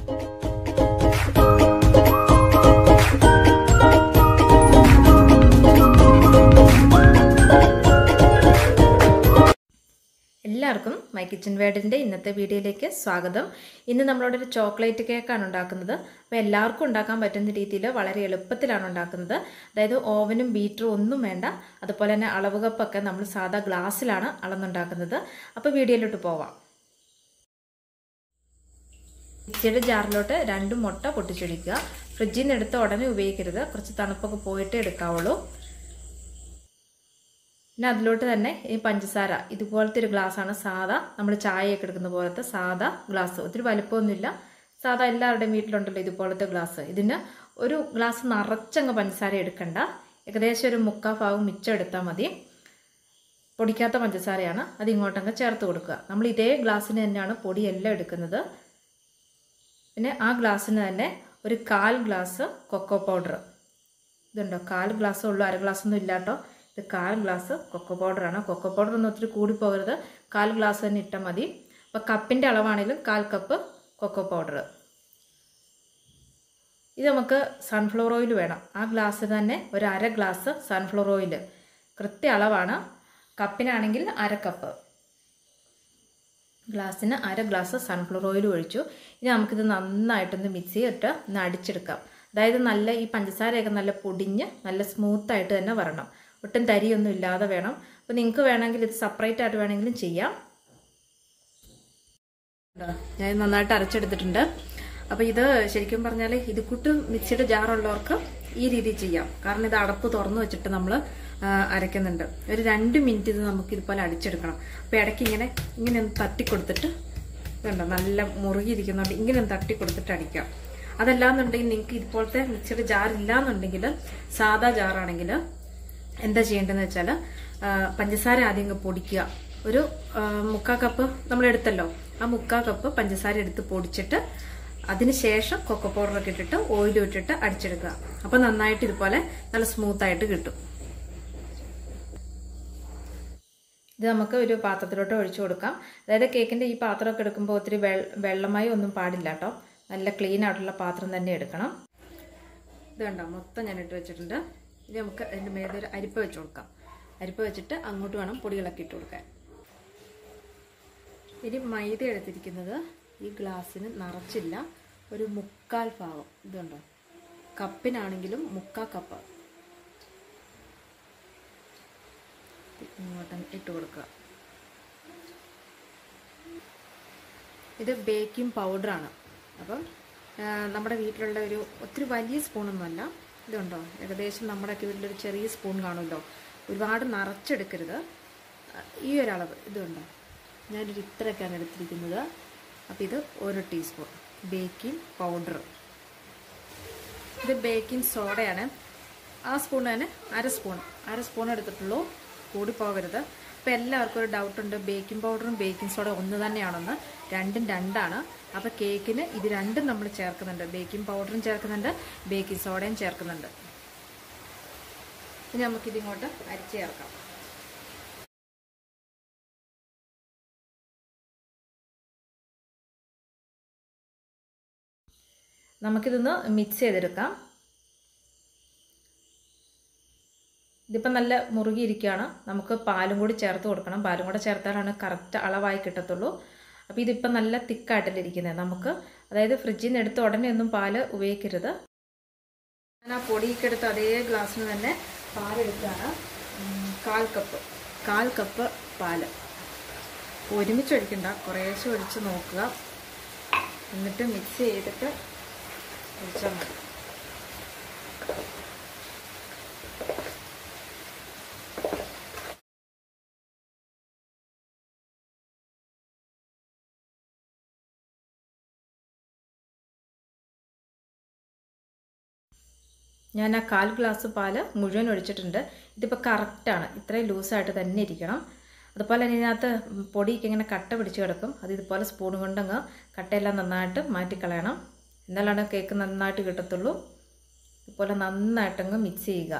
എല്ലാവർക്കും my kitchen വേർഡിൻ്റെ ഇന്നത്തെ വീഡിയോയിലേക്ക് സ്വാഗതം ഇന്ന് നമ്മളോട് ഒരു ചോക്ലേറ്റ് കേക്കാണ് ഉണ്ടാക്കുന്നത് അപ്പോൾ എല്ലാവർക്കും ഉണ്ടാക്കാൻ പറ്റുന്ന രീതിയിൽ വളരെ എളുപ്പത്തിലാണ് ഉണ്ടാക്കുന്നത് അതായത് ഓവനും ബീറ്ററും ഒന്നും വേണ്ട അതുപോലെ തന്നെ അളവ് കപ്പൊക്കെ നമ്മൾ സാധാ ഗ്ലാസ്സിലാണ് അളന്നുണ്ടാക്കുന്നത് അപ്പോൾ വീഡിയോയിലോട്ട് പോവാം മിക്സിയുടെ ജാറിലോട്ട് രണ്ട് മുട്ട പൊട്ടിച്ചൊഴിക്കുക ഫ്രിഡ്ജിൽ നിന്ന് എടുത്ത് ഉടനെ ഉപയോഗിക്കരുത് കുറച്ച് തണുപ്പൊക്കെ പോയിട്ടേ എടുക്കാവുള്ളൂ പിന്നെ അതിലോട്ട് തന്നെ ഈ പഞ്ചസാര ഇതുപോലത്തെ ഒരു ഗ്ലാസ്സാണ് സാധാ നമ്മൾ ചായയൊക്കെ എടുക്കുന്ന പോലത്തെ സാധാ ഗ്ലാസ് ഒത്തിരി വലുപ്പമൊന്നുമില്ല സാധാ എല്ലാവരുടെയും വീട്ടിലുണ്ടല്ലോ ഇതുപോലത്തെ ഗ്ലാസ് ഇതിന് ഒരു ഗ്ലാസ് നിറച്ചങ്ങ് പഞ്ചസാര എടുക്കണ്ട ഏകദേശം ഒരു മുക്കാ ഭാഗം മിച്ചം എടുത്താൽ മതി പൊടിക്കാത്ത പഞ്ചസാരയാണ് അത് ഇങ്ങോട്ടങ്ങ് ചേർത്ത് കൊടുക്കുക നമ്മൾ ഇതേ ഗ്ലാസ്സിന് തന്നെയാണ് പൊടിയെല്ലാം എടുക്കുന്നത് പിന്നെ ആ ഗ്ലാസ്സിന് തന്നെ ഒരു കാൽ ഗ്ലാസ് കൊക്കോ പൗഡർ ഇതുണ്ടോ കാൽ ഗ്ലാസ് ഉള്ളൂ അര ഗ്ലാസ് ഒന്നും ഇല്ല കേട്ടോ ഇത് കാൽ ഗ്ലാസ് കൊക്കോ പൗഡറാണ് കൊക്കോ പൗഡർ ഒന്നും ഒത്തിരി കൂടി പോകരുത് കാൽ ഗ്ലാസ് തന്നെ ഇട്ടാൽ മതി അപ്പോൾ കപ്പിൻ്റെ അളവാണെങ്കിലും കാൽ കപ്പ് കൊക്കോ പൗഡർ ഇത് നമുക്ക് സൺഫ്ലവർ ഓയിൽ വേണം ആ ഗ്ലാസ് തന്നെ ഒരു അര ഗ്ലാസ് സൺഫ്ലവർ ഓയിൽ കൃത്യ അളവാണ് കപ്പിനാണെങ്കിൽ അര കപ്പ് ഗ്ലാസ്സിന് അര ഗ്ലാസ് സൺഫ്ലവർ ഓയിൽ ഒഴിച്ചു ഇനി നമുക്കിത് നന്നായിട്ടൊന്ന് മിക്സി ഇട്ട് ഒന്ന് അടിച്ചെടുക്കാം അതായത് നല്ല ഈ പഞ്ചസാരയൊക്കെ നല്ല പൊടിഞ്ഞ് നല്ല സ്മൂത്തായിട്ട് തന്നെ വരണം ഒട്ടും തരിയൊന്നും ഇല്ലാതെ വേണം അപ്പോൾ നിങ്ങൾക്ക് വേണമെങ്കിൽ ഇത് സെപ്പറേറ്റ് ആയിട്ട് വേണമെങ്കിലും ചെയ്യാം ഞാൻ നന്നായിട്ട് അരച്ചെടുത്തിട്ടുണ്ട് അപ്പോൾ ഇത് ശരിക്കും പറഞ്ഞാൽ ഇത് കൂട്ട് മിക്സിയുടെ ജാറുള്ളവർക്ക് ഈ രീതിയിൽ ചെയ്യാം കാരണം ഇത് അടപ്പ് തുറന്നു വെച്ചിട്ട് നമ്മൾ അരയ്ക്കുന്നുണ്ട് ഒരു രണ്ട് മിനിറ്റ് ഇത് നമുക്ക് ഇതുപോലെ അടിച്ചെടുക്കണം അപ്പോൾ ഇടയ്ക്ക് ഇങ്ങനെ ഇങ്ങനെ ഒന്ന് തട്ടി കൊടുത്തിട്ട് ഇതുണ്ടോ നല്ല മുറുകിയിരിക്കുന്നുണ്ട് ഇങ്ങനെ ഒന്ന് തട്ടി കൊടുത്തിട്ട് അടിക്കാം അതല്ലാന്നുണ്ടെങ്കിൽ നിങ്ങൾക്ക് ഇതുപോലത്തെ മിക്സിയുടെ ജാർ ഇല്ലാന്നുണ്ടെങ്കിൽ സാധാ ജാറാണെങ്കിൽ എന്താ ചെയ്യേണ്ടതെന്ന് വെച്ചാൽ പഞ്ചസാര ആദ്യം അങ്ങ് പൊടിക്കുക ഒരു മുക്കാ കപ്പ് നമ്മൾ എടുത്തല്ലോ ആ മുക്കാ കപ്പ് പഞ്ചസാര എടുത്ത് പൊടിച്ചിട്ട് അതിനുശേഷം കൊക്കോ പൗഡറൊക്കെ ഇട്ടിട്ട് ഓയിൽ ഇട്ടിട്ട് അടിച്ചെടുക്കുക അപ്പോൾ നന്നായിട്ട് ഇതുപോലെ നല്ല സ്മൂത്തായിട്ട് കിട്ടും ഇത് നമുക്ക് ഒരു പാത്രത്തിലോട്ട് ഒഴിച്ചു കൊടുക്കാം അതായത് കേക്കിൻ്റെ ഈ പാത്രമൊക്കെ എടുക്കുമ്പോൾ ഒത്തിരി വെള്ളമായി ഒന്നും പാടില്ല കേട്ടോ നല്ല ക്ലീൻ ആയിട്ടുള്ള പാത്രം തന്നെ എടുക്കണം ഇത് കണ്ടോ മൊത്തം ഞാൻ ഇട്ട് വെച്ചിട്ടുണ്ട് ഇനി നമുക്ക് അതിൻ്റെ മേലെ ഒരു അരിപ്പ വെച്ച് കൊടുക്കാം അരിപ്പ വെച്ചിട്ട് അങ്ങോട്ട് വേണം പൊടികളൊക്കെ ഇട്ട് കൊടുക്കാൻ ഇനി മൈദ എടുത്തിരിക്കുന്നത് ഈ ഗ്ലാസ്സിന് നിറച്ചില്ല ഒരു മുക്കാൽ ഭാഗം ഇതുണ്ടോ കപ്പിനാണെങ്കിലും മുക്കാ കപ്പ് ഇങ്ങോട്ട് ഇട്ട് കൊടുക്കുക ഇത് ബേക്കിംഗ് പൗഡറാണ് അപ്പം നമ്മുടെ വീട്ടിലുള്ള ഒരു ഒത്തിരി വലിയ സ്പൂണൊന്നുമല്ല ഇതുണ്ടോ ഏകദേശം നമ്മുടെയൊക്കെ വീട്ടിലൊരു ചെറിയ സ്പൂൺ കാണുമല്ലോ ഒരുപാട് നിറച്ചെടുക്കരുത് ഈ ഒരളവ് ഇതുണ്ടോ ഞാനൊരു ഇത്രയൊക്കെയാണ് എടുത്തിരിക്കുന്നത് അപ്പോൾ ഇത് ഒരു ടീസ്പൂൺ ബേക്കിംഗ് പൗഡർ ഇത് ബേക്കിംഗ് സോഡയാണ് ആ സ്പൂൺ തന്നെ അര സ്പൂൺ അര സ്പൂൺ എടുത്തിട്ടുള്ളൂ കൂടി പോകരുത് അപ്പോൾ എല്ലാവർക്കും ഒരു ഡൗട്ടുണ്ട് ബേക്കിംഗ് പൗഡറും ബേക്കിംഗ് സോഡ ഒന്ന് തന്നെയാണെന്ന് രണ്ടും രണ്ടാണ് അപ്പോൾ കേക്കിന് ഇത് രണ്ടും നമ്മൾ ചേർക്കുന്നുണ്ട് ബേക്കിംഗ് പൗഡറും ചേർക്കുന്നുണ്ട് ബേക്കിംഗ് സോഡയും ചേർക്കുന്നുണ്ട് ഇനി നമുക്കിതിങ്ങോട്ട് അരിച്ച് ചേർക്കാം നമുക്കിതൊന്ന് മിക്സ് ചെയ്തെടുക്കാം ഇതിപ്പം നല്ല മുറുകിയിരിക്കുകയാണ് നമുക്ക് പാലും കൂടി ചേർത്ത് കൊടുക്കണം പാലും കൂടെ ചേർത്താലാണ് കറക്റ്റ് അളവായി കിട്ടത്തുള്ളൂ അപ്പോൾ ഇതിപ്പം നല്ല തിക്കായിട്ടല്ലേ ഇരിക്കുന്നത് നമുക്ക് അതായത് ഫ്രിഡ്ജിൽ നിന്ന് എടുത്ത് ഉടനെ ഒന്നും പാല് ഉപയോഗിക്കരുത് ഞാൻ ആ പൊടിയൊക്കെ എടുത്ത് അതേ ഗ്ലാസ്സിന് തന്നെ പാലെടുക്കുകയാണ് കാൽ കപ്പ് കാൽ കപ്പ് പാല് ഒരുമിച്ച് ഒഴിക്കണ്ട കുറേശ്ശെ ഒഴിച്ച് നോക്കുക എന്നിട്ട് മിക്സ് ചെയ്തിട്ട് ഒഴിച്ചാൽ മതി ഞാൻ ആ കാൽ ഗ്ലാസ് പാല് മുഴുവൻ ഒഴിച്ചിട്ടുണ്ട് ഇതിപ്പോൾ കറക്റ്റാണ് ഇത്രയും ലൂസായിട്ട് തന്നെ ഇരിക്കണം അതുപോലെ തന്നെ ഇതിനകത്ത് പൊടിയൊക്കെ ഇങ്ങനെ കട്ട പിടിച്ച് കിടക്കും അത് ഇതുപോലെ സ്പൂൺ കൊണ്ടങ്ങ് കട്ടയെല്ലാം നന്നായിട്ട് മാറ്റിക്കളയണം എന്നാലാണ് കേക്ക് നന്നായിട്ട് കിട്ടത്തുള്ളൂ ഇതുപോലെ നന്നായിട്ടങ്ങ് മിക്സ് ചെയ്യുക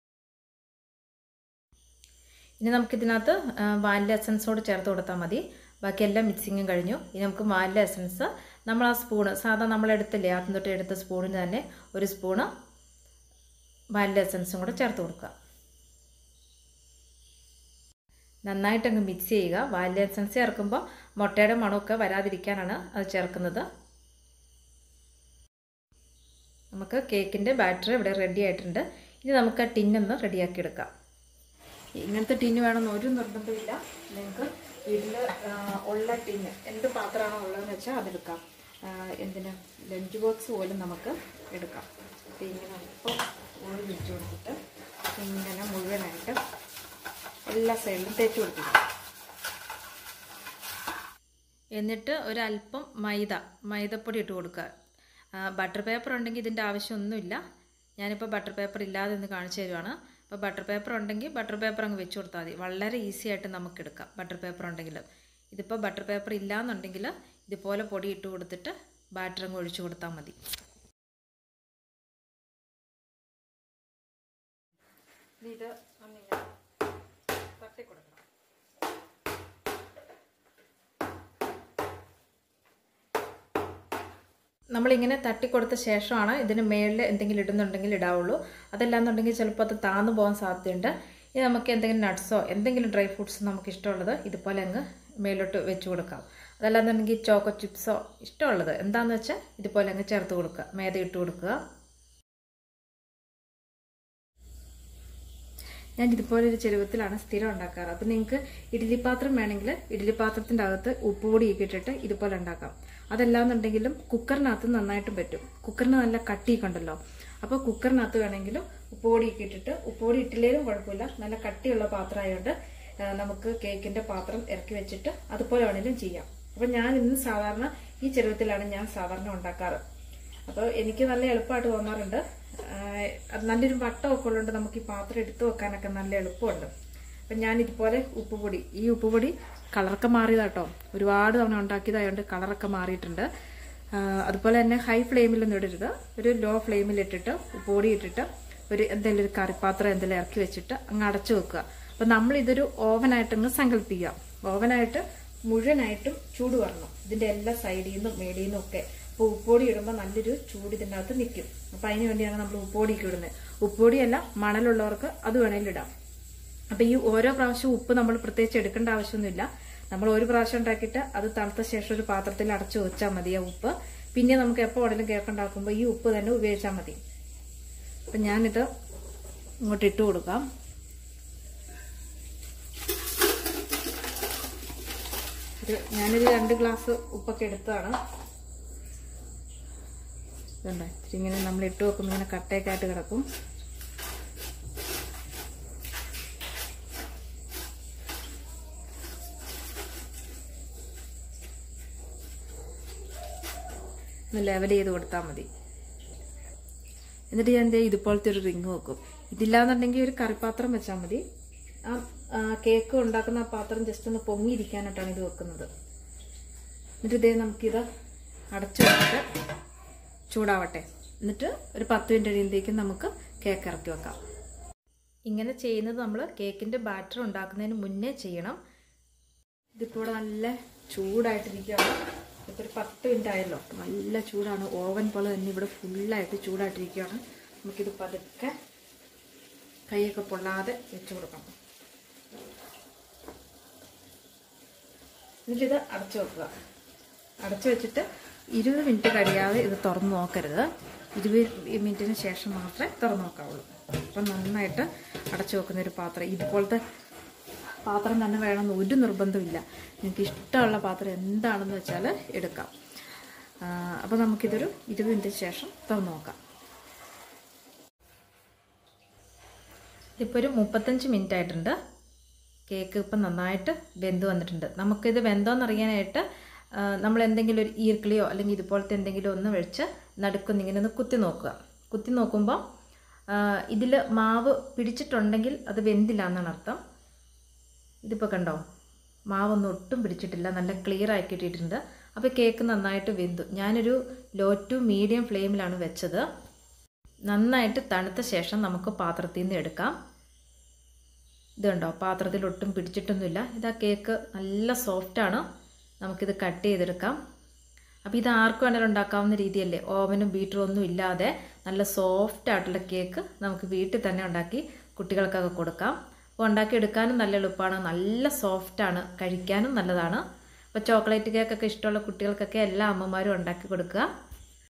ഇനി നമുക്കിതിനകത്ത് വാനില എസൻസോട് ചേർത്ത് കൊടുത്താൽ മതി ബാക്കി എല്ലാം മിക്സിങ്ങും കഴിഞ്ഞു ഇനി നമുക്ക് വാനില എസൻസ് നമ്മൾ ആ സ്പൂണ് സാധാ നമ്മൾ എടുത്തില്ലേ ആദ്യം തൊട്ട് എടുത്ത സ്പൂണിന് തന്നെ ഒരു സ്പൂണ് വാനില എസൻസും കൂടെ ചേർത്ത് കൊടുക്കുക നന്നായിട്ടങ്ങ് മിക്സ് ചെയ്യുക വാനില എസൻസ് ചേർക്കുമ്പോൾ മുട്ടയുടെ മണമൊക്കെ വരാതിരിക്കാനാണ് അത് ചേർക്കുന്നത് നമുക്ക് കേക്കിൻ്റെ ബാറ്റർ ഇവിടെ റെഡി ആയിട്ടുണ്ട് ഇനി നമുക്ക് ആ ടിന്നൊന്ന് റെഡിയാക്കി എടുക്കാം ഇങ്ങനത്തെ ടിന്ന് വേണമെന്ന് ഒരു നിർബന്ധമില്ല നിങ്ങൾക്ക് വീട്ടിൽ ഉള്ള ടിന്ന് എന്ത് പാത്രമാണോ ഉള്ളതെന്ന് വെച്ചാൽ അതെടുക്കാം എന്തിന് ലഞ്ച് ബോക്സ് പോലും നമുക്ക് എടുക്കാം അപ്പോൾ ഇങ്ങനെ ഇപ്പോൾ ഓയിൽ വെച്ച് കൊടുത്തിട്ട് ഇങ്ങനെ മുഴുവനായിട്ട് എല്ലാ സൈഡിലും തേച്ച് കൊടുക്കുക എന്നിട്ട് ഒരല്പം മൈദ മൈദപ്പൊടി ഇട്ട് കൊടുക്കുക ബട്ടർ പേപ്പർ ഉണ്ടെങ്കിൽ ഇതിൻ്റെ ആവശ്യമൊന്നുമില്ല ഞാനിപ്പോൾ ബട്ടർ പേപ്പർ ഇല്ലാതെ ഒന്ന് കാണിച്ചു തരുവാണ് അപ്പോൾ ബട്ടർ പേപ്പർ ഉണ്ടെങ്കിൽ ബട്ടർ പേപ്പർ അങ്ങ് വെച്ച് കൊടുത്താൽ മതി വളരെ ഈസി ആയിട്ട് നമുക്ക് എടുക്കാം ബട്ടർ പേപ്പർ ഉണ്ടെങ്കിൽ ഇതിപ്പോൾ ബട്ടർ പേപ്പർ ഇല്ലയെന്നുണ്ടെങ്കിൽ ഇതുപോലെ പൊടി ഇട്ട് കൊടുത്തിട്ട് ബാറ്റർ അങ്ങ് ഒഴിച്ചു കൊടുത്താൽ മതി ഇത് ഒന്നിങ്ങനെ തട്ടി കൊടുക്കണം നമ്മളിങ്ങനെ തട്ടിക്കൊടുത്ത ശേഷമാണ് ഇതിന് മേളിൽ എന്തെങ്കിലും ഇടുന്നുണ്ടെങ്കിൽ ഇടാവുള്ളൂ അതല്ലാന്നുണ്ടെങ്കിൽ ചിലപ്പോൾ അത് താന്നു പോകാൻ സാധ്യതയുണ്ട് ഇനി നമുക്ക് എന്തെങ്കിലും നട്ട്സോ എന്തെങ്കിലും ഡ്രൈ ഫ്രൂട്ട്സ് നമുക്ക് ഇഷ്ടമുള്ളത് ഇതുപോലെ അങ്ങ് മേലോട്ട് വെച്ച് കൊടുക്കാം അതല്ലാന്നുണ്ടെങ്കിൽ ചോക്കോ ചിപ്സോ ഇഷ്ടമുള്ളത് എന്താണെന്ന് വെച്ചാൽ ഇതുപോലെ അങ്ങ് ചേർത്ത് കൊടുക്കുക മേത ഇട്ട് കൊടുക്കുക ഞാൻ ഇതുപോലെ ഒരു ചെരുവത്തിലാണ് സ്ഥിരം ഉണ്ടാക്കാറ് അപ്പം നിങ്ങൾക്ക് ഇഡ്ഡലി പാത്രം വേണമെങ്കിൽ ഇഡ്ഡലി പാത്രത്തിൻ്റെ അകത്ത് ഉപ്പുപൊടിയൊക്കെ ഇട്ടിട്ട് ഇതുപോലെ ഉണ്ടാക്കാം അതല്ലാന്നുണ്ടെങ്കിലും കുക്കറിനകത്ത് നന്നായിട്ടും പറ്റും കുക്കറിന് നല്ല കട്ടിയൊക്കെ ഉണ്ടല്ലോ അപ്പോൾ കുക്കറിനകത്ത് വേണമെങ്കിലും ഉപ്പുപൊടിയൊക്കെ ഇട്ടിട്ട് ഉപ്പുപൊടി ഇട്ടില്ലേലും കുഴപ്പമില്ല നല്ല കട്ടിയുള്ള പാത്രമായതുകൊണ്ട് നമുക്ക് കേക്കിൻ്റെ പാത്രം ഇറക്കി വെച്ചിട്ട് അതുപോലെ വേണമെങ്കിലും ചെയ്യാം അപ്പം ഞാൻ ഇന്ന് സാധാരണ ഈ ചെരുവത്തിലാണ് ഞാൻ സാധാരണ ഉണ്ടാക്കാറ് അപ്പോൾ എനിക്ക് നല്ല എളുപ്പമായിട്ട് തോന്നാറുണ്ട് അത് നല്ലൊരു വട്ടമൊക്കെ ഉള്ളതുകൊണ്ട് നമുക്ക് ഈ പാത്രം എടുത്തു വെക്കാനൊക്കെ നല്ല എളുപ്പമുണ്ട് അപ്പം ഞാൻ ഇതുപോലെ ഉപ്പുപൊടി ഈ ഉപ്പുപൊടി കളറൊക്കെ മാറിയതാട്ടോ ഒരുപാട് തവണ ഉണ്ടാക്കിയതായതുകൊണ്ട് കളറൊക്കെ മാറിയിട്ടുണ്ട് അതുപോലെ തന്നെ ഹൈ ഫ്ലെയിമിലൊന്നും ഇടരുത് ഒരു ലോ ഫ്ലെയിമിലിട്ടിട്ട് ഉപ്പുപൊടി ഇട്ടിട്ട് ഒരു എന്തെങ്കിലും ഒരു കറിപ്പാത്രം എന്തെങ്കിലും ഇറക്കി വെച്ചിട്ട് അങ്ങ് അടച്ചു വെക്കുക അപ്പം നമ്മൾ ഇതൊരു ഓവനായിട്ട് അങ്ങ് സങ്കല്പിക്കുക ഓവനായിട്ട് മുഴുവനായിട്ടും ചൂട് വരണം ഇതിൻ്റെ എല്ലാ സൈഡിൽ നിന്നും മേടിയിൽ നിന്നും ഒക്കെ അപ്പോൾ ഉപ്പുപൊടി ഇടുമ്പോൾ നല്ലൊരു ചൂട് ഇതിൻ്റെ അകത്ത് നിൽക്കും അപ്പം അതിന് വേണ്ടിയാണ് നമ്മൾ ഉപ്പുപൊടിയൊക്കെ ഇടുന്നത് ഉപ്പുപൊടിയല്ല മണലുള്ളവർക്ക് അത് വേണമെങ്കിൽ ഇടാം അപ്പം ഈ ഓരോ പ്രാവശ്യം ഉപ്പ് നമ്മൾ പ്രത്യേകിച്ച് എടുക്കേണ്ട ആവശ്യമൊന്നുമില്ല നമ്മൾ ഒരു പ്രാവശ്യം ഉണ്ടാക്കിയിട്ട് അത് തണുത്ത ശേഷം ഒരു പാത്രത്തിൽ അടച്ചു വെച്ചാൽ മതി ആ ഉപ്പ് പിന്നെ നമുക്ക് എപ്പോൾ ഉടനെ കേക്ക് ഉണ്ടാക്കുമ്പോൾ ഈ ഉപ്പ് തന്നെ ഉപയോഗിച്ചാൽ മതി അപ്പം ഞാനിത് ഇങ്ങോട്ട് ഇട്ട് കൊടുക്കാം ഒരു ഞാനൊരു രണ്ട് ഗ്ലാസ് ഉപ്പൊക്കെ എടുത്തതാണ് ഇതുണ്ട് ഇച്ചിരി ഇങ്ങനെ നമ്മൾ ഇട്ട് വെക്കുമ്പോൾ ഇങ്ങനെ കട്ടയൊക്കെ ആയിട്ട് കിടക്കും ഒന്ന് ലെവൽ ചെയ്ത് കൊടുത്താൽ മതി എന്നിട്ട് ഞാൻ എന്തേ ഇതുപോലത്തെ ഒരു റിങ് വെക്കും ഇതില്ലാന്നുണ്ടെങ്കിൽ ഒരു കറിപ്പാത്രം വെച്ചാൽ മതി ആ കേക്ക് ഉണ്ടാക്കുന്ന ആ പാത്രം ജസ്റ്റ് ഒന്ന് പൊങ്ങിയിരിക്കാനായിട്ടാണ് ഇത് വെക്കുന്നത് എന്നിട്ട് ഇതേ നമുക്കിത് അടച്ചു വെച്ചിട്ട് ചൂടാവട്ടെ എന്നിട്ട് ഒരു പത്ത് മിനിറ്റ് കഴിയുമ്പോഴേക്കും നമുക്ക് കേക്ക് ഇറക്കി വെക്കാം ഇങ്ങനെ ചെയ്യുന്നത് നമ്മൾ കേക്കിൻ്റെ ബാറ്റർ ഉണ്ടാക്കുന്നതിന് മുന്നേ ചെയ്യണം ഇതിപ്പോൾ ഇവിടെ നല്ല ചൂടായിട്ടിരിക്കുകയാണ് ഇപ്പോൾ ഒരു പത്ത് മിനിറ്റ് ആയല്ലോ നല്ല ചൂടാണ് ഓവൻ പോലെ തന്നെ ഇവിടെ ഫുള്ളായിട്ട് ചൂടായിട്ടിരിക്കുകയാണ് നമുക്കിത് പതുക്കെ കൈയൊക്കെ പൊള്ളാതെ വെച്ച് കൊടുക്കണം എന്നിട്ടിത് അടച്ചു വെക്കുക അടച്ചു വെച്ചിട്ട് ഇരുപത് മിനിറ്റ് കഴിയാതെ ഇത് തുറന്ന് നോക്കരുത് ഇരുപത് മിനിറ്റിന് ശേഷം മാത്രമേ തുറന്ന് നോക്കാവുള്ളൂ അപ്പം നന്നായിട്ട് അടച്ചു വെക്കുന്ന ഒരു പാത്രം ഇതുപോലത്തെ പാത്രം തന്നെ വേണമെന്ന് ഒരു നിർബന്ധമില്ല നിങ്ങൾക്ക് ഇഷ്ടമുള്ള പാത്രം എന്താണെന്ന് വെച്ചാൽ എടുക്കാം അപ്പോൾ നമുക്കിതൊരു ഇരുപത് മിനിറ്റിന് ശേഷം തുറന്ന് നോക്കാം ഇപ്പോൾ ഒരു മുപ്പത്തഞ്ച് മിനിറ്റ് ആയിട്ടുണ്ട് കേക്ക് ഇപ്പം നന്നായിട്ട് വെന്ത് വന്നിട്ടുണ്ട് നമുക്കിത് വെന്തോന്നറിയാനായിട്ട് നമ്മൾ എന്തെങ്കിലും ഒരു ഈർക്കിളിയോ അല്ലെങ്കിൽ ഇതുപോലത്തെ എന്തെങ്കിലും ഒന്ന് വെച്ച് നടുക്കൊന്ന് ഇങ്ങനെ ഒന്ന് കുത്തി നോക്കുക കുത്തി നോക്കുമ്പോൾ ഇതിൽ മാവ് പിടിച്ചിട്ടുണ്ടെങ്കിൽ അത് വെന്തില്ല എന്നാണ് അർത്ഥം ഇതിപ്പോൾ കണ്ടോ മാവൊന്നും ഒട്ടും പിടിച്ചിട്ടില്ല നല്ല ക്ലിയർ ആക്കി ഇട്ടിട്ടുണ്ട് അപ്പോൾ കേക്ക് നന്നായിട്ട് വെന്തു ഞാനൊരു ലോ ടു മീഡിയം ഫ്ലെയിമിലാണ് വെച്ചത് നന്നായിട്ട് തണുത്ത ശേഷം നമുക്ക് പാത്രത്തിൽ നിന്ന് എടുക്കാം ഇതുണ്ടോ പാത്രത്തിൽ ഒട്ടും പിടിച്ചിട്ടൊന്നുമില്ല ഇതാ കേക്ക് നല്ല സോഫ്റ്റാണ് നമുക്കിത് കട്ട് ചെയ്തെടുക്കാം അപ്പോൾ ഇത് ആർക്കും വേണമെങ്കിലും ഉണ്ടാക്കാവുന്ന രീതിയല്ലേ ഓവനും ബീറ്ററും ഒന്നും ഇല്ലാതെ നല്ല സോഫ്റ്റ് ആയിട്ടുള്ള കേക്ക് നമുക്ക് വീട്ടിൽ തന്നെ ഉണ്ടാക്കി കുട്ടികൾക്കൊക്കെ കൊടുക്കാം അപ്പോൾ ഉണ്ടാക്കി എടുക്കാനും നല്ല എളുപ്പമാണ് നല്ല സോഫ്റ്റാണ് കഴിക്കാനും നല്ലതാണ് അപ്പോൾ ചോക്ലേറ്റ് കേക്കൊക്കെ ഇഷ്ടമുള്ള കുട്ടികൾക്കൊക്കെ എല്ലാ അമ്മമാരും ഉണ്ടാക്കി കൊടുക്കുക